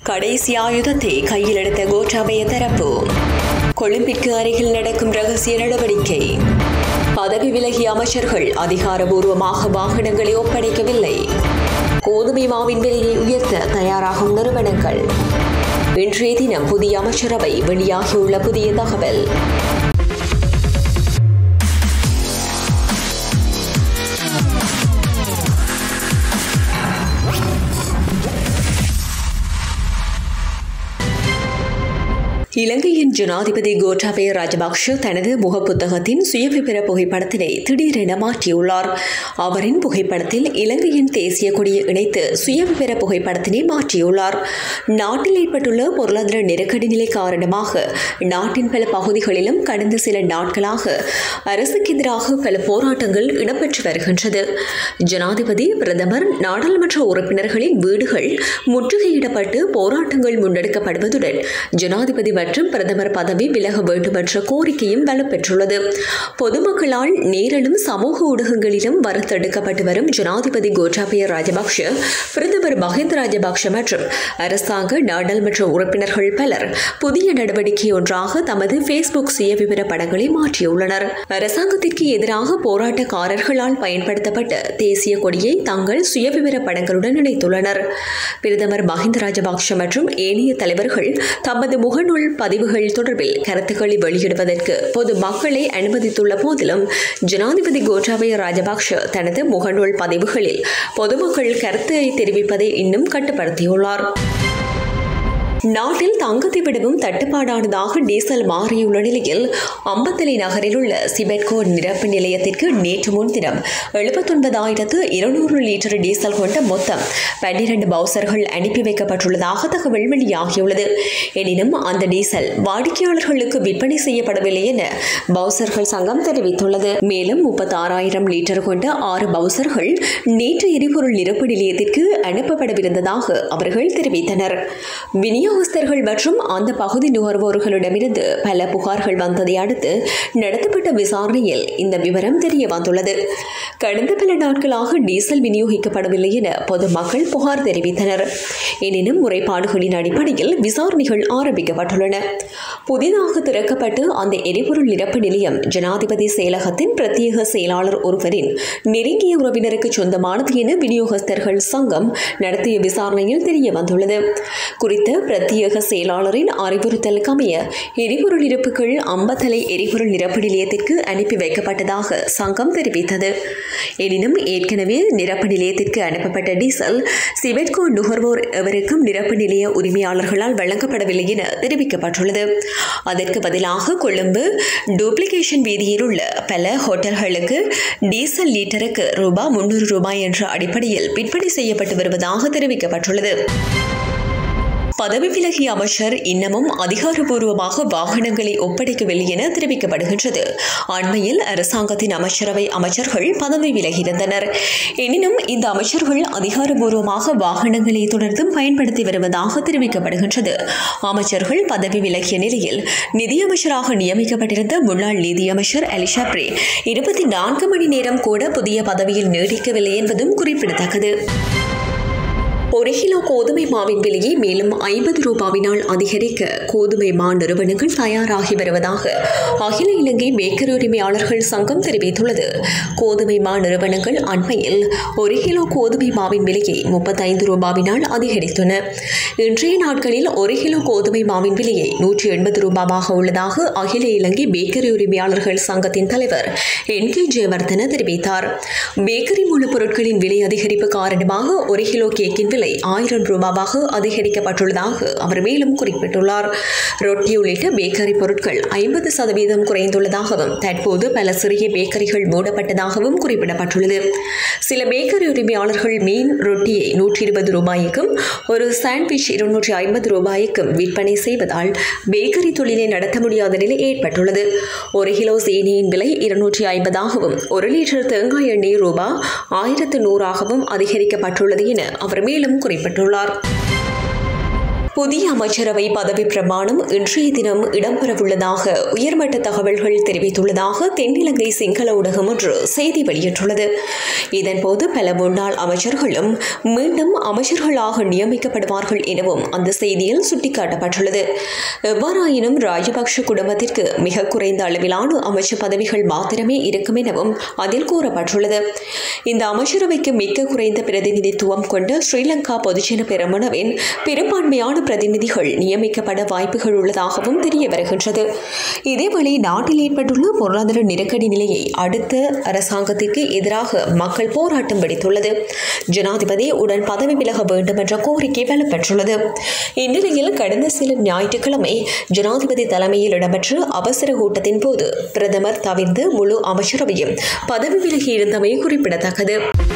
கடைசி ஆயுதத்தை கையில் எடுத்த கோட்டாபய தரப்பு கொழும்பிற்கு அருகில் நடக்கும் ரகசிய நடவடிக்கை பதவி விலகிய அமைச்சர்கள் அதிகாரபூர்வமாக வாகனங்களை ஒப்படைக்கவில்லை கோதுமை மாவின் விலையை உயர்த்த தயாராகும் நிறுவனங்கள் இன்றைய தினம் புதிய அமைச்சரவை வெளியாகியுள்ள புதிய தகவல் இலங்கையின் ஜனாதிபதி கோட்டாபய ராஜபக்ஷ தனது முகப்புத்தகத்தின் சுயவிவர புகைப்படத்தினை திடீரென மாற்றியுள்ளார் அவரின் புகைப்படத்தில் இலங்கையின் தேசிய கொடியை இணைத்து சுயவிவர புகைப்படத்தினை மாற்றியுள்ளார் நாட்டில் ஏற்பட்டுள்ள பொருளாதார நெருக்கடி நிலை காரணமாக நாட்டின் பல பகுதிகளிலும் கடந்த சில நாட்களாக அரசுக்கு எதிராக பல போராட்டங்கள் இடம்பெற்று வருகின்றது ஜனாதிபதி பிரதமர் நாடாளுமன்ற உறுப்பினர்களின் வீடுகள் முற்றுகையிடப்பட்டு போராட்டங்கள் முன்னெடுக்கப்படுவதுடன் ஜனாதிபதி மற்றும் பிரதமர் பதவி விலக வேண்டும் என்ற கோரிக்கையும் வலுப்பெற்றுள்ளது பொதுமக்களால் நேரிலும் சமூக ஊடகங்களிலும் வறுத்தெடுக்கப்பட்டு வரும் ஜனாதிபதி கோட்டாபய ராஜபக்ஷ பிரதமர் மஹிந்த ராஜபக்ஷ மற்றும் அரசாங்க நாடாளுமன்ற உறுப்பினர்கள் பலர் புதிய நடவடிக்கை ஒன்றாக தமது ஃபேஸ்புக் சுயவிவர படங்களை மாற்றியுள்ளனர் அரசாங்கத்திற்கு எதிராக போராட்டக்காரர்களால் பயன்படுத்தப்பட்ட தேசிய கொடியை தங்கள் சுயவிவர படங்களுடன் இணைத்துள்ளனர் பிரதமர் மஹிந்த ராஜபக்ஷ மற்றும் ஏனைய தலைவர்கள் தமது முகநூல் பதிவுகள் தொடர்பில் கருத்துக்களை வெளியிடுவதற்கு பொது மக்களை அனுமதித்துள்ள போதிலும் ஜனாதிபதி கோட்டாபய ராஜபக்ஷ தனது முகநூல் பதிவுகளில் பொதுமக்கள் கருத்தை தெரிவிப்பதை இன்னும் கட்டுப்படுத்தியுள்ளார் நாட்டில் தங்கத்தை விடவும் தட்டுப்பாடானதாக டீசல் மாறியுள்ள நிலையில் அம்பத்தலை நகரில் உள்ள சிபெட்கோ நிரப்பு நிலையத்திற்கு நேற்று முன்தினம் எழுபத்தொன்பதாயிரத்து இருநூறு லிட்டர் டீசல் கொண்ட மொத்தம் பன்னிரண்டு பவுசர்கள் அனுப்பி வைக்கப்பட்டுள்ளதாக தகவல் வெளியாகியுள்ளது எனினும் அந்த டீசல் வாடிக்கையாளர்களுக்கு விற்பனை செய்யப்படவில்லை என பவுசர்கள் சங்கம் தெரிவித்துள்ளது மேலும் முப்பத்தாறாயிரம் லிட்டர் கொண்ட ஆறு பவுசர்கள் நேற்று எரிபொருள் நிரப்பு நிலையத்திற்கு அனுப்பப்படவிருந்ததாக அவர்கள் தெரிவித்தனர் விநியோகஸ்தர்கள் மற்றும் அந்த பகுதி நுகர்வோர்களிடமிருந்து பல புகார்கள் வந்ததை அடுத்து நடத்தப்பட்ட விசாரணையில் இந்த விவரம் தெரிய வந்துள்ளது கடந்த பல நாட்களாக டீசல் விநியோகிக்கப்படவில்லை என பொதுமக்கள் புகார் தெரிவித்தனர் எனினும் முறைப்பாடுகளின் அடிப்படையில் விசாரணைகள் ஆரம்பிக்கப்பட்டுள்ளன புதிதாக திறக்கப்பட்டு அந்த எரிபொருள் நிரப்பு நிலையம் ஜனாதிபதி செயலகத்தின் பிரத்யேக செயலாளர் ஒருவரின் நெருங்கிய உறவினருக்கு சொந்தமானது என விநியோகஸ்தர்கள் சங்கம் நடத்திய விசாரணையில் தெரிய வந்துள்ளது குறித்த பிரத்யேக செயலாளரின் அறிவுறுத்தலுக்கு அமைய எரிபொருள் இருப்புகள் அம்பத்தலை எரிபொருள் நிரப்பு நிலையத்திற்கு அனுப்பி வைக்கப்பட்டதாக சங்கம் தெரிவித்தது எனினும் ஏற்கனவே நிரப்பு நிலையத்திற்கு அனுப்பப்பட்ட டீசல் சிவெட்கோ நுகர்வோர் எவருக்கும் நிரப்பு நிலைய உரிமையாளர்களால் வழங்கப்படவில்லை என தெரிவிக்கப்பட்டுள்ளது அதற்கு பதிலாக கொழும்பு டூப்ளிகேஷன் வீதியில் உள்ள பல ஹோட்டல்களுக்கு டீசல் லீட்டருக்கு ரூபாய் முன்னூறு ரூபாய் என்ற அடிப்படையில் விற்பனை செய்யப்பட்டு வருவதாக தெரிவிக்கப்பட்டுள்ளது பதவி விலகிய அமைச்சர் இன்னமும் அதிகாரப்பூர்வமாக வாகனங்களை ஒப்படைக்கவில்லை என தெரிவிக்கப்படுகின்றது அண்மையில் அரசாங்கத்தின் அமைச்சரவை அமைச்சர்கள் பதவி விலகியிருந்தனர் எனினும் இந்த அமைச்சர்கள் அதிகாரப்பூர்வமாக வாகனங்களை தொடர்ந்தும் பயன்படுத்தி வருவதாக தெரிவிக்கப்படுகின்றது அமைச்சர்கள் பதவி விலகிய நிலையில் நிதியமைச்சராக நியமிக்கப்பட்டிருந்த முன்னாள் நிதியமைச்சர் அலிஷா பிரே இருபத்தி நான்கு மணி நேரம் கூட புதிய பதவியில் நீடிக்கவில்லை என்பதும் குறிப்பிடத்தக்கது ஒரு கிலோ கோதுமை மாவின் விலையை மேலும் ஐம்பது ரூபாவினால் அதிகரிக்க கோதுமை மா நிறுவனங்கள் தயாராகி வருவதாக அகில இலங்கை பேக்கரி உரிமையாளர்கள் சங்கம் தெரிவித்துள்ளது கோதுமை மா நிறுவனங்கள் அண்மையில் ஒரு கிலோ கோதுமை மாவின் விலையை முப்பத்தைந்து ரூபாவினால் அதிகரித்தன இன்றைய நாட்களில் ஒரு கிலோ கோதுமை மாவின் விலையை நூற்றி எண்பது ரூபாவாக உள்ளதாக அகில இலங்கை பேக்கரி உரிமையாளர்கள் சங்கத்தின் தலைவர் என் கே ஜெயவர்தன தெரிவித்தார் பேக்கரி மூலப்பொருட்களின் விலை அதிகரிப்பு காரணமாக ஒரு கிலோ கேக்கின் விலை ஆயிரம் ரூபாவாக அதிகரிக்கப்பட்டுள்ளதாக அவர் மேலும் குறிப்பிட்டுள்ளார் ரொட்டி உள்ளிட்ட பேக்கரி பொருட்கள் ஐம்பது சதவீதம் குறைந்துள்ளதாகவும் தற்போது பல சிறிய பேக்கரிகள் மூடப்பட்டதாகவும் குறிப்பிடப்பட்டுள்ளது சில பேக்கரி உரிமையாளர்கள் மீன் ரொட்டியை நூற்றி இருபது ரூபாய்க்கும் ஒரு சாண்ட்விச் இருநூற்றி ஐம்பது ரூபாய்க்கும் விற்பனை செய்வதால் பேக்கரி தொழிலை நடத்த முடியாத நிலை ஏற்பட்டுள்ளது ஒரு கிலோ சீனியின் விலை இருநூற்றி ஐம்பதாகவும் ஒரு லிட்டர் தேங்காய் எண்ணெய் ரூபாய் ஆயிரத்து நூறாகவும் அதிகரிக்கப்பட்டுள்ளது என அவர் மேலும் குறிப்பிட்டுள்ளார் புதிய அமைச்சரவை பதவி பிரமாணம் இன்றைய தினம் இடம்பெறவுள்ளதாக உயர்மட்ட தகவல்கள் தெரிவித்துள்ளதாக தென்னிலங்கை சிங்கள ஊடகம் ஒன்று செய்தி வெளியிட்டுள்ளது இதன்போது பல முன்னாள் அமைச்சர்களும் மீண்டும் அமைச்சர்களாக நியமிக்கப்படுவார்கள் எனவும் அந்த செய்தியில் சுட்டிக்காட்டப்பட்டுள்ளது எவ்வாறாயினும் ராஜபக்ஷ குடும்பத்திற்கு மிக குறைந்த அளவிலான அமைச்சர் பதவிகள் மாத்திரமே இருக்கும் எனவும் அதில் கூறப்பட்டுள்ளது இந்த அமைச்சரவைக்கு மிக குறைந்த பிரதிநிதித்துவம் கொண்ட ஸ்ரீலங்கா பொதுஜன பெரமுனவின் பெரும்பான்மையான பிரதிநிதிகள் நியமிக்கப்பட வாய்ப்புகள் உள்ளதாகவும் தெரிய வருகின்றது இதேவேளை நாட்டில் ஏற்பட்டுள்ள பொருளாதார நெருக்கடி நிலையை அடுத்த அரசாங்கத்திற்கு எதிராக மக்கள் போராட்டம் வெடித்துள்ளது ஜனாதிபதி உடன் பதவி விலக வேண்டும் என்ற கோரிக்கை வலுப்பெற்றுள்ளது இந்நிலையில் கடந்த சில ஞாயிற்றுக்கிழமை ஜனாதிபதி தலைமையில் இடம்பெற்ற அவசர கூட்டத்தின் போது பிரதமர் தவிர்த்து முழு அமைச்சரவையும் பதவி விலகியிருந்தமை குறிப்பிடத்தக்கது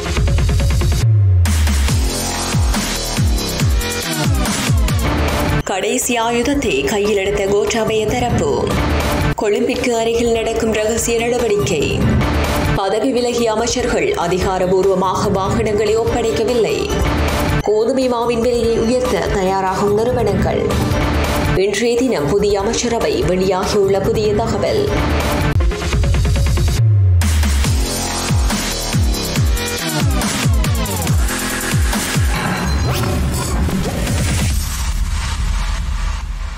கடைசி ஆயுதத்தை கையில் எடுத்த கோட்டாபய தரப்பு கொழும்பிற்கு அருகில் நடக்கும் ரகசிய நடவடிக்கை பதவி விலகிய அமைச்சர்கள் அதிகாரபூர்வமாக வாகனங்களை ஒப்படைக்கவில்லை கோதுமை மாவின் விலையை உயர்த்த தயாராகும் நிறுவனங்கள் இன்றைய தினம் புதிய அமைச்சரவை வெளியாகியுள்ள புதிய தகவல்